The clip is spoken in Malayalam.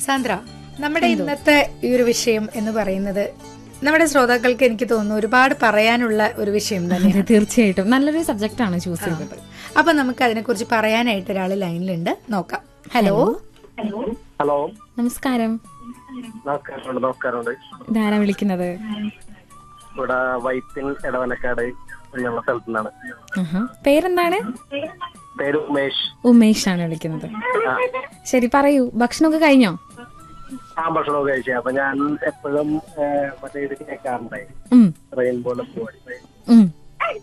സാന്ദ്ര നമ്മുടെ ഇന്നത്തെ ഈ ഒരു വിഷയം എന്ന് പറയുന്നത് നമ്മുടെ ശ്രോതാക്കൾക്ക് എനിക്ക് തോന്നുന്നു ഒരുപാട് പറയാനുള്ള ഒരു വിഷയം തന്നെ അതെ തീർച്ചയായിട്ടും നല്ലൊരു സബ്ജക്റ്റ് ആണ് ചൂസ് ചെയ്തത് അപ്പൊ നമുക്ക് അതിനെക്കുറിച്ച് പറയാനായിട്ട് ഒരാൾ ലൈനിലുണ്ട് നോക്കാം ഹലോ ഹലോ നമസ്കാരം നമസ്കാരമുണ്ട് നമസ്കാരമുണ്ട് ഇതാരാ വിളിക്കുന്നത് ഇവിടെ വൈപ്പിൻ ഇടവനക്കാട് ഞങ്ങളുടെ സ്ഥലത്തു നിന്നാണ് ആഹാ. പേരെന്താണ് പേര് ഉമേഷ് ഉമേഷ് ആണ് വിളിക്കുന്നത് ആ ശരി പറയൂ ഭക്ഷണമൊക്കെ കഴിഞ്ഞോ ആ ഭക്ഷണമൊക്കെ കഴിച്ചത് അപ്പൊ ഞാൻ എപ്പോഴും മറ്റേ ഇത് കേൾക്കാറുണ്ടായി ഉം, റെയിൻബോളെ പോയി ഉം.